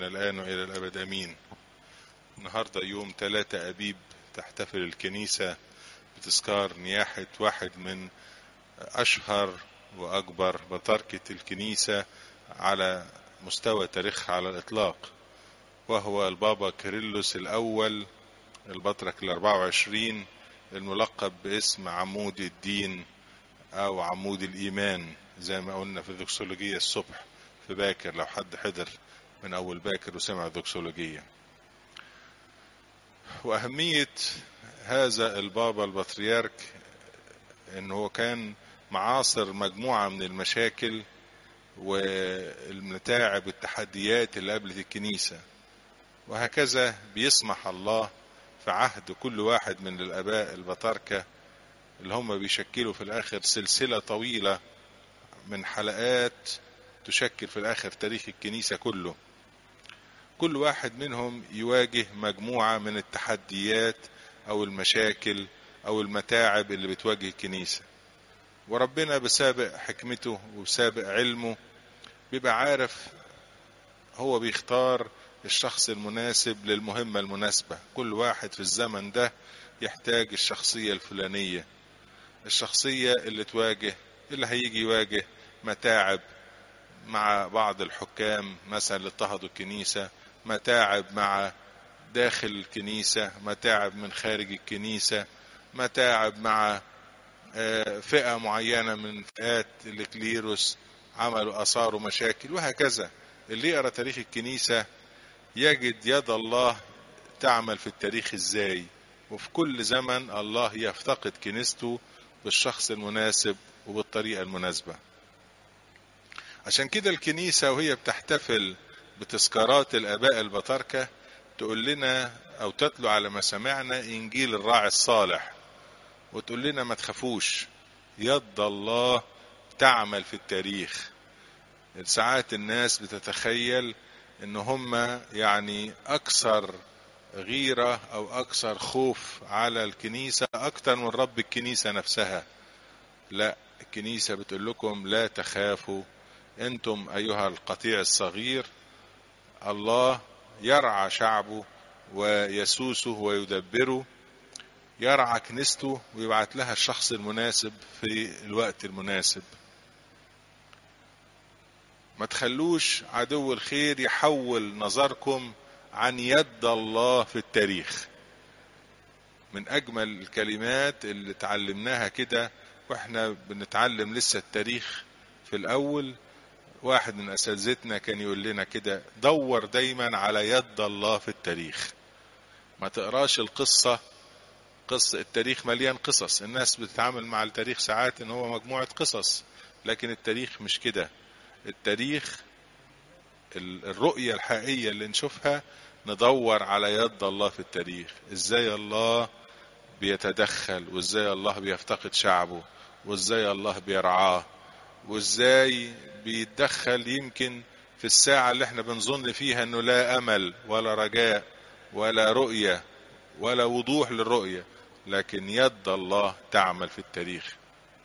من الآن وإلى الأبد أمين النهاردة يوم 3 أبيب تحتفل الكنيسة بتذكار نياحة واحد من أشهر وأكبر بطاركة الكنيسة على مستوى تاريخها على الإطلاق وهو البابا كيرلس الأول البطرك الأربعة وعشرين الملقب باسم عمود الدين أو عمود الإيمان زي ما قلنا في الدوكسولوجية الصبح في باكر لو حد حضر من أول باكر وسمع الدوكسولوجية وأهمية هذا البابا البطريرك إنه هو كان معاصر مجموعة من المشاكل والمتاعب والتحديات اللي قابلت الكنيسة وهكذا بيسمح الله في عهد كل واحد من الآباء البطاركة اللي هم بيشكلوا في الآخر سلسلة طويلة من حلقات تشكل في الآخر تاريخ الكنيسة كله كل واحد منهم يواجه مجموعة من التحديات أو المشاكل أو المتاعب اللي بتواجه الكنيسة وربنا بسابق حكمته وسابق علمه بيبقى عارف هو بيختار الشخص المناسب للمهمة المناسبة كل واحد في الزمن ده يحتاج الشخصية الفلانية الشخصية اللي تواجه اللي هيجي يواجه متاعب مع بعض الحكام مثلا اللي اضطهدوا الكنيسة متاعب مع داخل الكنيسة متاعب من خارج الكنيسة متاعب مع فئة معينة من فئات الكليروس عملوا أثاروا مشاكل وهكذا اللي يقرأ تاريخ الكنيسة يجد يد الله تعمل في التاريخ ازاي وفي كل زمن الله يفتقد كنيسته بالشخص المناسب وبالطريقة المناسبة عشان كده الكنيسة وهي بتحتفل بتذكارات الآباء البطاركة تقول لنا أو تتلو على ما سمعنا إنجيل الراعي الصالح وتقول لنا ما تخافوش يد الله تعمل في التاريخ ساعات الناس بتتخيل ان هم يعني اكثر غيرة او اكثر خوف على الكنيسة اكثر من رب الكنيسة نفسها لا الكنيسة بتقول لكم لا تخافوا انتم ايها القطيع الصغير الله يرعى شعبه ويسوسه ويدبره يرعى كنيسته ويبعت لها الشخص المناسب في الوقت المناسب ما تخلوش عدو الخير يحول نظركم عن يد الله في التاريخ من اجمل الكلمات اللي اتعلمناها كده واحنا بنتعلم لسه التاريخ في الاول واحد من اساتذتنا كان يقول لنا كده دور دايما على يد الله في التاريخ ما تقراش القصة قصة التاريخ مليان قصص الناس بتتعامل مع التاريخ ساعات ان هو مجموعة قصص لكن التاريخ مش كده التاريخ الرؤية الحقيقية اللي نشوفها ندور على يد الله في التاريخ ازاي الله بيتدخل وازاي الله بيفتقد شعبه وازاي الله بيرعاه وازاي بيتدخل يمكن في الساعة اللي احنا بنظن فيها انه لا امل ولا رجاء ولا رؤية ولا وضوح للرؤية لكن يد الله تعمل في التاريخ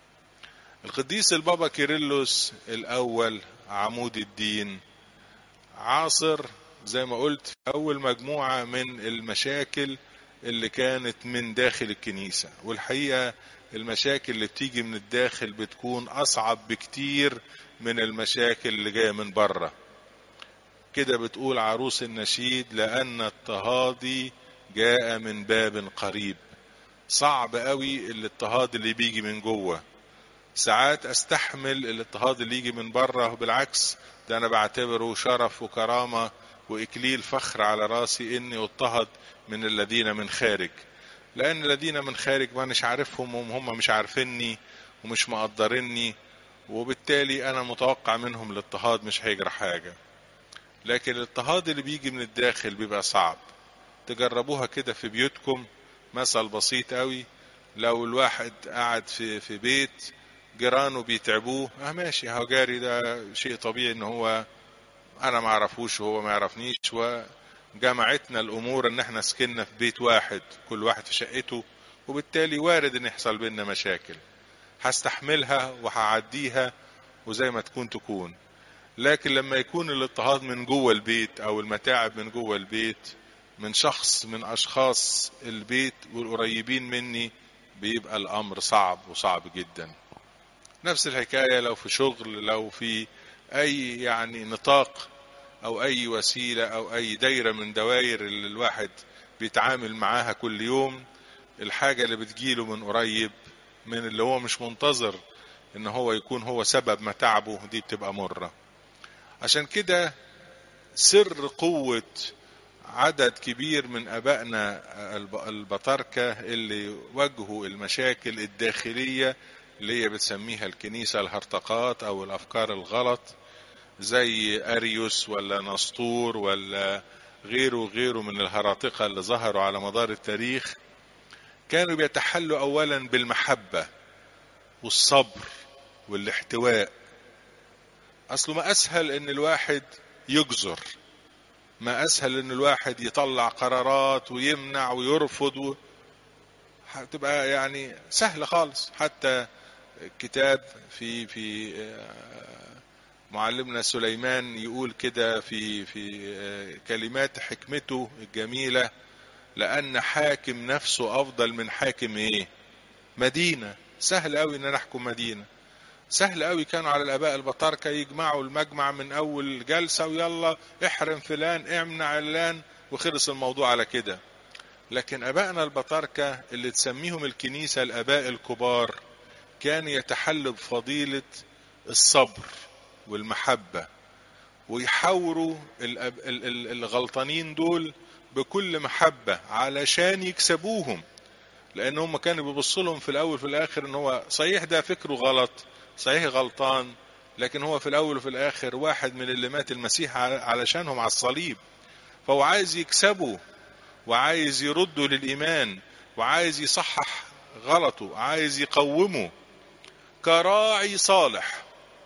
القديس البابا كيرلس الأول عمود الدين عاصر زي ما قلت أول مجموعة من المشاكل اللي كانت من داخل الكنيسة والحقيقة المشاكل اللي بتيجي من الداخل بتكون أصعب بكتير من المشاكل اللي جاية من بره كده بتقول عروس النشيد لأن اضطهادي جاء من باب قريب صعب قوي الاضطهاد اللي بيجي من جوه ساعات استحمل الاضطهاد اللي يجي من بره وبالعكس ده انا بعتبره شرف وكرامة واكليل فخر على راسي اني اضطهد من الذين من خارج لان الذين من خارج ما مش عارفهم وهم مش عارفيني ومش مقدريني وبالتالي انا متوقع منهم الاضطهاد مش هيجرى حاجة لكن الاضطهاد اللي بيجي من الداخل بيبقى صعب تجربوها كده في بيوتكم مثل بسيط قوي لو الواحد قاعد في في بيت جيرانه بيتعبوه اه ماشي هو جاري ده شيء طبيعي ان هو انا ما اعرفوش وهو ما يعرفنيش وجمعتنا الامور ان احنا سكننا في بيت واحد كل واحد في شقته وبالتالي وارد ان يحصل بينا مشاكل هستحملها وهعديها وزي ما تكون تكون لكن لما يكون الاضطهاد من جوه البيت او المتاعب من جوه البيت من شخص من اشخاص البيت والقريبين مني بيبقى الامر صعب وصعب جدا نفس الحكاية لو في شغل لو في اي يعني نطاق او اي وسيلة او اي دايرة من دوائر اللي الواحد بيتعامل معاها كل يوم الحاجة اللي بتجيله من قريب من اللي هو مش منتظر ان هو يكون هو سبب متاعبه دي بتبقى مرة عشان كده سر قوة عدد كبير من ابائنا البطاركة اللي واجهوا المشاكل الداخلية اللي هي بتسميها الكنيسة الهرطقات او الافكار الغلط زي اريوس ولا نسطور ولا غيره غيره من الهراطقة اللي ظهروا على مدار التاريخ كانوا بيتحلوا اولا بالمحبة والصبر والاحتواء اصله ما اسهل ان الواحد يجزر ما اسهل ان الواحد يطلع قرارات ويمنع ويرفض و... هتبقى يعني سهل خالص حتى كتاب في في معلمنا سليمان يقول كده في في كلمات حكمته الجميله لان حاكم نفسه افضل من حاكم ايه مدينه سهل قوي ان انا احكم مدينه سهل قوي كانوا على الاباء البطاركه يجمعوا المجمع من اول جلسه ويلا احرم فلان امنع علان وخلص الموضوع على كده لكن ابائنا البطاركه اللي تسميهم الكنيسه الاباء الكبار كان يتحلوا بفضيله الصبر والمحبه ويحاوروا الغلطانين دول بكل محبه علشان يكسبوهم لان هم كانوا بيبصوا لهم في الاول في الاخر ان هو صحيح ده فكره غلط صحيح غلطان لكن هو في الاول وفي الاخر واحد من اللي مات المسيح علشانهم على الصليب فهو عايز يكسبه وعايز يرده للايمان وعايز يصحح غلطه عايز يقومه كراعي صالح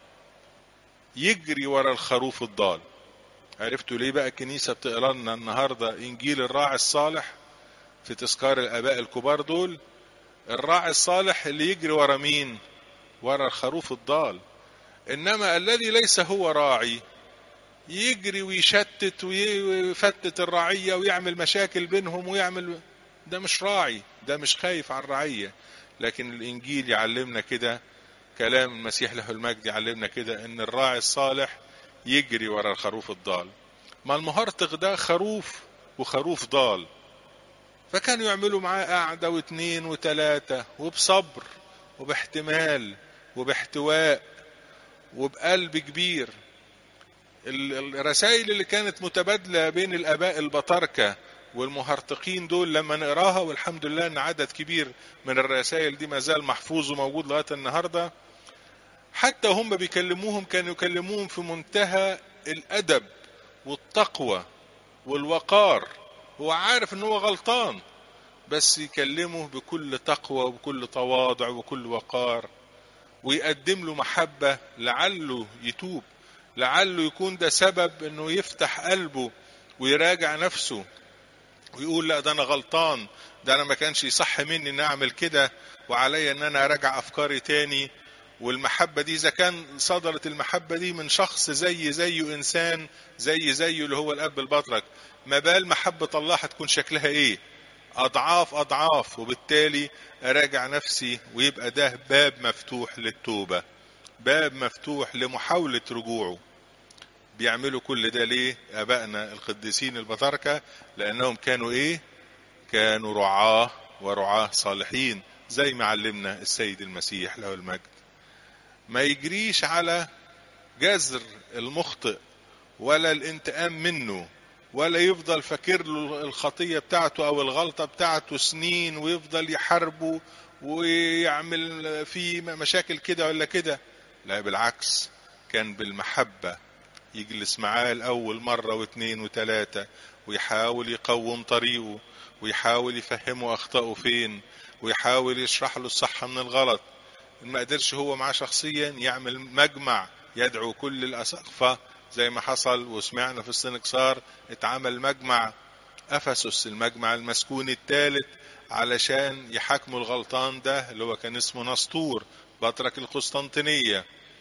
يجري ورا الخروف الضال عرفتوا ليه بقى الكنيسة بتقرا لنا النهاردة إنجيل الراعي الصالح في تذكار الآباء الكبار دول الراعي الصالح اللي يجري ورا مين ورا الخروف الضال إنما الذي ليس هو راعي يجري ويشتت ويفتت الرعية ويعمل مشاكل بينهم ويعمل ده مش راعي ده مش خايف على الرعية لكن الإنجيل يعلمنا كده كلام المسيح له المجد يعلمنا كده إن الراعي الصالح يجري ورا الخروف الضال ما المهرطق ده خروف وخروف ضال فكانوا يعملوا معاه قعدة واثنين وثلاثة وبصبر وباحتمال وباحتواء وبقلب كبير الرسائل اللي كانت متبادلة بين الآباء البطاركة والمهرطقين دول لما نقراها والحمد لله ان عدد كبير من الرسائل دي ما زال محفوظ وموجود لغايه النهارده حتى هم بيكلموهم كانوا يكلموهم في منتهى الادب والتقوى والوقار هو عارف ان هو غلطان بس يكلمه بكل تقوى وبكل تواضع وكل وقار ويقدم له محبة لعله يتوب لعله يكون ده سبب انه يفتح قلبه ويراجع نفسه ويقول لا ده انا غلطان ده انا ما كانش يصح مني ان اعمل كده وعليا ان انا اراجع افكاري تاني والمحبة دي إذا كان صدرت المحبة دي من شخص زي زيه إنسان زي زيه اللي هو الأب البطرك ما بال محبة الله هتكون شكلها إيه أضعاف أضعاف وبالتالي أراجع نفسي ويبقى ده باب مفتوح للتوبة باب مفتوح لمحاولة رجوعه بيعملوا كل ده ليه أبائنا القديسين البطاركة لأنهم كانوا إيه كانوا رعاة ورعاة صالحين زي ما علمنا السيد المسيح له المجد ما يجريش على جذر المخطئ ولا الانتقام منه ولا يفضل فاكر له الخطية بتاعته أو الغلطة بتاعته سنين ويفضل يحاربه ويعمل فيه مشاكل كده ولا كده لا بالعكس كان بالمحبة يجلس معاه الأول مرة واثنين وثلاثة ويحاول يقوم طريقه ويحاول يفهمه أخطأه فين ويحاول يشرح له الصح من الغلط ما قدرش هو معاه شخصيا يعمل مجمع يدعو كل الأسقفة زي ما حصل وسمعنا في السنكسار اتعمل مجمع أفسس المجمع المسكون الثالث علشان يحاكموا الغلطان ده اللي هو كان اسمه نسطور بطرك القسطنطينية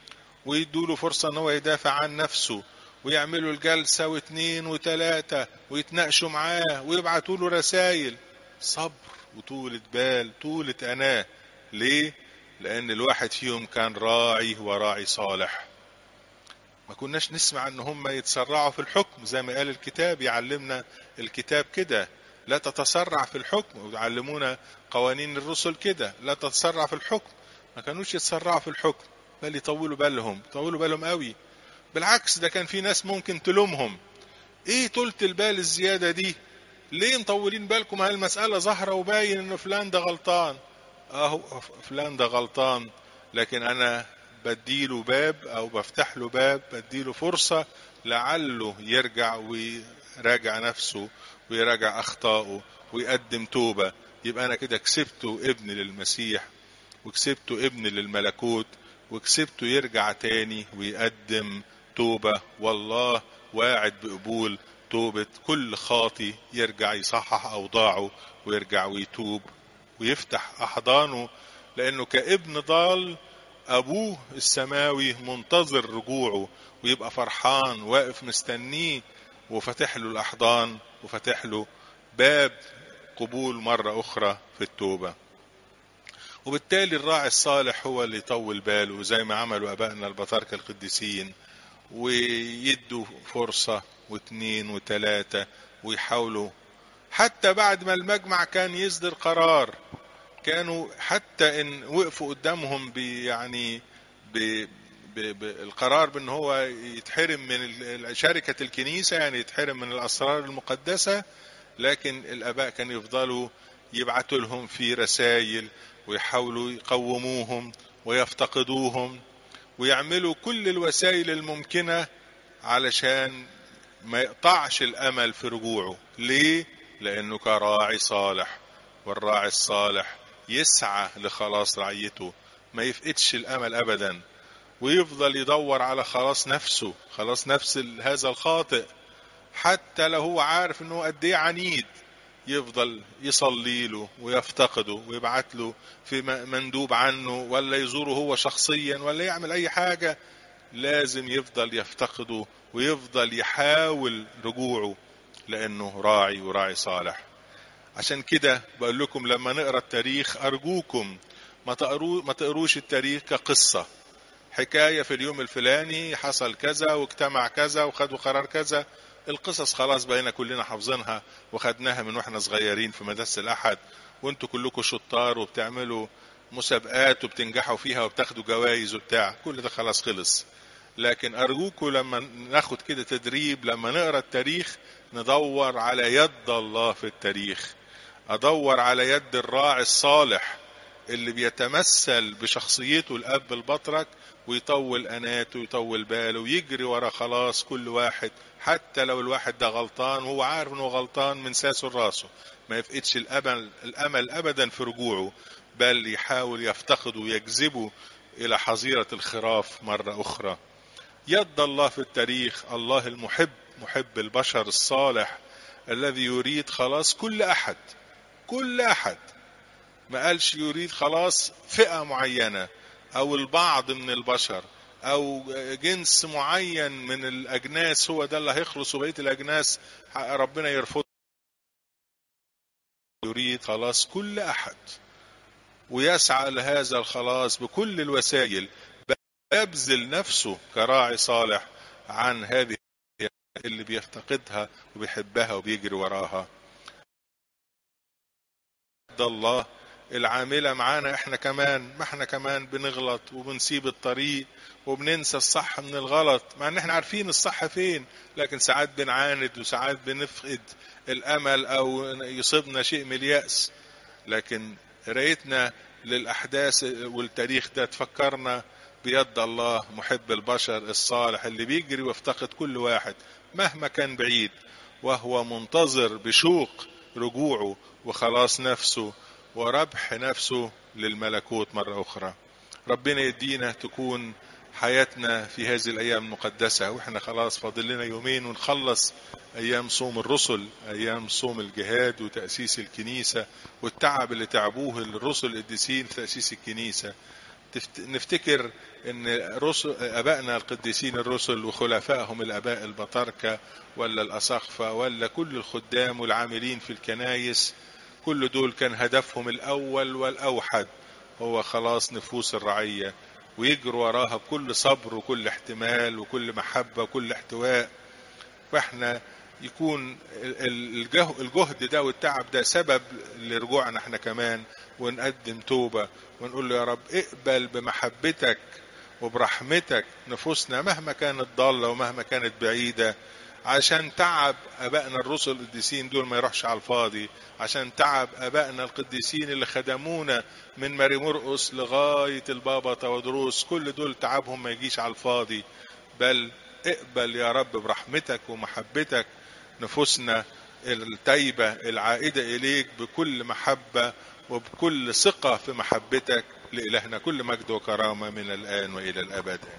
ويدوا له فرصة ان هو يدافع عن نفسه ويعملوا الجلسة واثنين وثلاثة ويتناقشوا معاه ويبعتوا له رسائل صبر وطولة بال طولة أناة ليه؟ لأن الواحد فيهم كان راعي وراعي صالح ما كناش نسمع ان هم يتسرعوا في الحكم زي ما قال الكتاب يعلمنا الكتاب كده لا تتسرع في الحكم ويعلمونا قوانين الرسل كده لا تتسرع في الحكم ما كانوش يتسرعوا في الحكم بل يطولوا بالهم يطولوا بالهم قوي بالعكس ده كان في ناس ممكن تلومهم ايه طولة البال الزيادة دي ليه مطولين بالكم هالمسألة ظاهرة وباين ان فلان ده غلطان اهو فلان ده غلطان لكن انا بديله باب او بفتح له باب بديله فرصة لعله يرجع ويراجع نفسه ويراجع اخطائه ويقدم توبة يبقى انا كده كسبته ابن للمسيح وكسبته ابن للملكوت وكسبته يرجع تاني ويقدم توبة والله واعد بقبول توبة كل خاطي يرجع يصحح أوضاعه ويرجع ويتوب ويفتح أحضانه لأنه كابن ضال أبوه السماوي منتظر رجوعه ويبقى فرحان واقف مستنيه وفتح له الأحضان وفتح له باب قبول مرة أخرى في التوبة وبالتالي الراعي الصالح هو اللي يطول باله زي ما عملوا أبائنا البطاركة القديسين ويدوا فرصة واثنين وثلاثة ويحاولوا حتى بعد ما المجمع كان يصدر قرار كانوا حتى ان وقفوا قدامهم يعني بالقرار بان هو يتحرم من شركة الكنيسة يعني يتحرم من الاسرار المقدسة لكن الاباء كانوا يفضلوا يبعتوا لهم في رسائل ويحاولوا يقوموهم ويفتقدوهم ويعملوا كل الوسائل الممكنة علشان ما يقطعش الامل في رجوعه ليه لانه كراعي صالح والراعي الصالح يسعى لخلاص رعيته ما يفقدش الامل ابدا ويفضل يدور على خلاص نفسه خلاص نفس هذا الخاطئ حتى لو هو عارف انه قد ايه عنيد يفضل يصلي له ويفتقده ويبعت له في مندوب عنه ولا يزوره هو شخصيا ولا يعمل اي حاجة لازم يفضل يفتقده ويفضل يحاول رجوعه لانه راعي وراعي صالح عشان كده بقول لكم لما نقرا التاريخ ارجوكم ما تقروا ما تقروش التاريخ كقصه حكايه في اليوم الفلاني حصل كذا واجتمع كذا وخدوا قرار كذا القصص خلاص بقينا كلنا حافظينها وخدناها من واحنا صغيرين في مدرسه الاحد وانتوا كلكم شطار وبتعملوا مسابقات وبتنجحوا فيها وبتاخدوا جوائز وبتاع كل ده خلاص خلص لكن ارجوكم لما ناخد كده تدريب لما نقرا التاريخ ندور على يد الله في التاريخ ادور على يد الراعي الصالح اللي بيتمثل بشخصيته الاب البطرك ويطول اناته ويطول باله ويجري ورا خلاص كل واحد حتى لو الواحد ده غلطان وهو عارف انه غلطان من ساسه لراسه ما يفقدش الامل الامل ابدا في رجوعه بل يحاول يفتقده ويجذبه الى حظيره الخراف مره اخرى يد الله في التاريخ الله المحب محب البشر الصالح الذي يريد خلاص كل احد كل احد ما قالش يريد خلاص فئه معينه او البعض من البشر او جنس معين من الاجناس هو ده اللي هيخلص وبقيه الاجناس ربنا يرفض يريد خلاص كل احد ويسعى لهذا الخلاص بكل الوسائل يبذل نفسه كراعي صالح عن هذه اللي بيفتقدها وبيحبها وبيجري وراها ده الله العاملة معانا احنا كمان ما احنا كمان بنغلط وبنسيب الطريق وبننسى الصح من الغلط مع ان احنا عارفين الصح فين لكن ساعات بنعاند وساعات بنفقد الامل او يصيبنا شيء من اليأس لكن قرايتنا للاحداث والتاريخ ده تفكرنا بيد الله محب البشر الصالح اللي بيجري ويفتقد كل واحد مهما كان بعيد وهو منتظر بشوق رجوعه وخلاص نفسه وربح نفسه للملكوت مرة أخرى ربنا يدينا تكون حياتنا في هذه الأيام المقدسة وإحنا خلاص فاضل لنا يومين ونخلص أيام صوم الرسل أيام صوم الجهاد وتأسيس الكنيسة والتعب اللي تعبوه الرسل القديسين في تأسيس الكنيسة نفتكر ان رسل ابائنا القديسين الرسل وخلفائهم الاباء البطاركه ولا الاساقفه ولا كل الخدام والعاملين في الكنايس كل دول كان هدفهم الاول والاوحد هو خلاص نفوس الرعيه ويجروا وراها بكل صبر وكل احتمال وكل محبه وكل احتواء واحنا يكون الجهد ده والتعب ده سبب لرجوعنا احنا كمان ونقدم توبة ونقول له يا رب اقبل بمحبتك وبرحمتك نفوسنا مهما كانت ضالة ومهما كانت بعيدة عشان تعب ابائنا الرسل القديسين دول ما يروحش على الفاضي عشان تعب ابائنا القديسين اللي خدمونا من ماري مرقس لغايه البابا تودروس كل دول تعبهم ما يجيش على الفاضي بل اقبل يا رب برحمتك ومحبتك نفوسنا التايبه العائده اليك بكل محبه وبكل ثقه في محبتك لالهنا كل مجد وكرامه من الان والى الابد